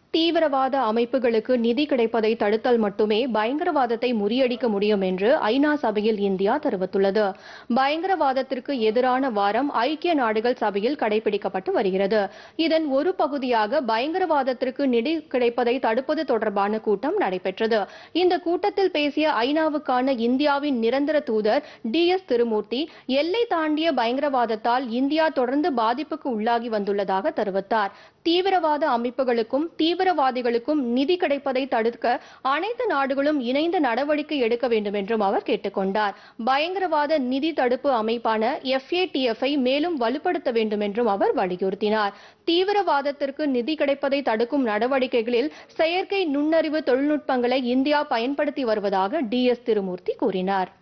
தீவிரவாத அமைப்புகளுக்கு நிதி கிடைப்பதை தடுத்தல் மட்டுமே பயங்கரவாதத்தை முறியடிக்க முடியும் என்று ஐநா சபையில் இந்தியா தெரிவித்துள்ளது பயங்கரவாதத்திற்கு எதிரான வாரம் ஐக்கிய நாடுகள் சபையில் கடைபிடிக்கப்பட்டு வருகிறது இதன் ஒரு பகுதியாக பயங்கரவாதத்திற்கு நிதி கிடைப்பதை தடுப்பது தொடர்பான கூட்டம் நடைபெற்றது இந்த கூட்டத்தில் பேசிய ஐநாவுக்கான இந்தியாவின் நிரந்தர தூதர் டி எஸ் திருமூர்த்தி எல்லை தாண்டிய பயங்கரவாதத்தால் இந்தியா தொடர்ந்து பாதிப்புக்கு உள்ளாகி வந்துள்ளதாக தெரிவித்தார் தீவிரவாத அமைப்புகளுக்கும் தீவிரவாதிகளுக்கும் நிதி கிடைப்பதை தடுக்க அனைத்து நாடுகளும் இணைந்து நடவடிக்கை எடுக்க வேண்டும் என்றும் அவர் கேட்டுக்கொண்டார் பயங்கரவாத நிதி தடுப்பு அமைப்பான எஃப்ஏடிஎஃப் ஐ மேலும் வலுப்படுத்த வேண்டும் என்றும் அவர் வலியுறுத்தினார் தீவிரவாதத்திற்கு நிதி கிடைப்பதை தடுக்கும் நடவடிக்கைகளில் செயற்கை நுண்ணறிவு தொழில்நுட்பங்களை இந்தியா பயன்படுத்தி வருவதாக டி எஸ் திருமூர்த்தி கூறினார்